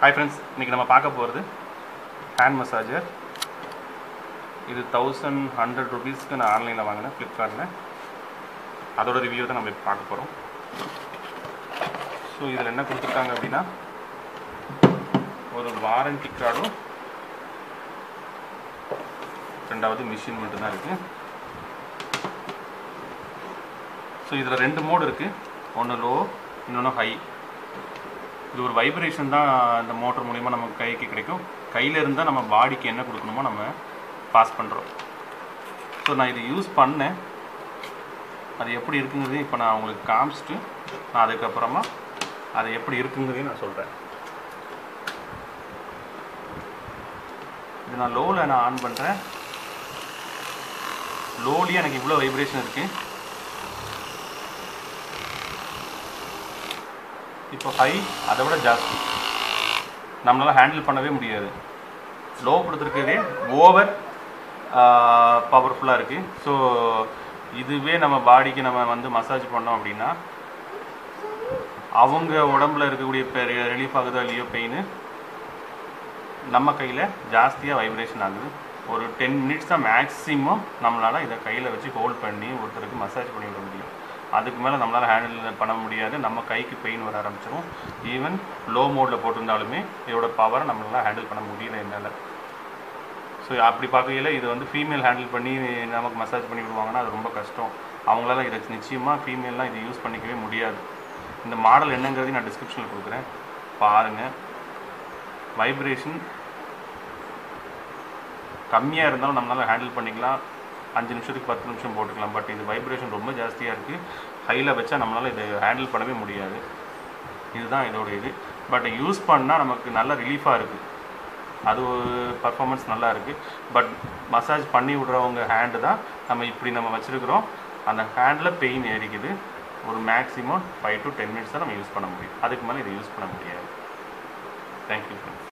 hi friends இன்றைக்கி நம்ம பார்க்க போகிறது ஹேண்ட் மசாஜர் இது தௌசண்ட் ஹண்ட்ரட் ருபீஸ்க்கு நான் ஆன்லைனில் வாங்கினேன் ஃப்ளிப்கார்ட்டில் அதோட ரிவ்யூ தான் நம்ம இப்போ பார்க்க போகிறோம் ஸோ இதில் என்ன கொடுத்துருக்காங்க அப்படின்னா ஒரு வாரண்டி கார்டும் ரெண்டாவது மிஷின் மட்டும்தான் இருக்குது ஸோ இதில் ரெண்டு மோடு இருக்குது ஒன்று லோ இன்னொன்று ஹை இது ஒரு வைப்ரேஷன் தான் இந்த மோட்டர் மூலிமா நம்ம கைக்கு கிடைக்கும் கையில் இருந்தால் நம்ம பாடிக்கு என்ன கொடுக்கணுமோ நம்ம பாஸ் பண்ணுறோம் ஸோ நான் இதை யூஸ் பண்ணேன் அது எப்படி இருக்குங்கிறதையும் இப்போ நான் உங்களுக்கு காமிச்சிட்டு நான் அதுக்கப்புறமா அது எப்படி இருக்குங்கிறதையும் நான் சொல்கிறேன் இது நான் லோவில் நான் ஆன் பண்ணுறேன் லோலி எனக்கு இவ்வளோ வைப்ரேஷன் இருக்குது இப்போ ஹை அதை விட ஜாஸ்தி நம்மளால் ஹேண்டில் பண்ணவே முடியாது லோ கொடுத்துருக்கதே ஓவர் பவர்ஃபுல்லாக இருக்குது ஸோ இதுவே நம்ம பாடிக்கு நம்ம வந்து மசாஜ் பண்ணோம் அப்படின்னா அவங்க உடம்புல இருக்கக்கூடிய ரிலீஃப் ஆகுதோ இல்லையோ பெயின் நம்ம கையில் ஜாஸ்தியாக வைப்ரேஷன் ஆகுது ஒரு டென் மினிட்ஸ் தான் மேக்ஸிமம் நம்மளால் இதை கையில் வச்சு ஹோல்ட் பண்ணி ஒருத்தருக்கு மசாஜ் பண்ணி விட முடியும் அதுக்கு மேலே நம்மளால் ஹேண்டில் பண்ண முடியாது நம்ம கைக்கு பெயின் வர ஆரம்பிச்சிடும் ஈவன் லோ மோடில் போட்டிருந்தாலுமே இதோட பவரை நம்மளால் ஹேண்டில் பண்ண முடியல என்னால் ஸோ அப்படி பார்க்கையில் இது வந்து ஃபீமேல் ஹேண்டில் பண்ணி நமக்கு மசாஜ் பண்ணி விடுவாங்கன்னா அது ரொம்ப கஷ்டம் அவங்களால இதை நிச்சயமாக ஃபீமேல்லாம் இதை யூஸ் பண்ணிக்கவே முடியாது இந்த மாடல் என்னங்கிறதையும் நான் டிஸ்கிரிப்ஷனில் கொடுக்குறேன் பாருங்கள் வைப்ரேஷன் கம்மியாக இருந்தாலும் நம்மளால் ஹேண்டில் பண்ணிக்கலாம் அஞ்சு நிமிஷத்துக்கு பத்து நிமிஷம் போட்டுக்கலாம் பட் இது வைப்ரேஷன் ரொம்ப ஜாஸ்தியாக இருக்குது ஹையில் வச்சா நம்மளால் இதை ஹேண்டில் பண்ணவே முடியாது இதுதான் இதோட இது பட் யூஸ் பண்ணால் நமக்கு நல்ல ரிலீஃபாக இருக்குது அது பர்ஃபார்மன்ஸ் நல்லா இருக்குது பட் மசாஜ் பண்ணி விடுறவங்க ஹேண்டு தான் நம்ம இப்படி நம்ம வச்சுருக்கிறோம் அந்த ஹேண்டில் பெயின் ஏறிக்குது ஒரு maximum five to ten minutes தான் நம்ம யூஸ் பண்ண முடியும் அதுக்கு மேலே இதை யூஸ் பண்ண முடியாது தேங்க்யூ ஃப்ரெண்ட்ஸ்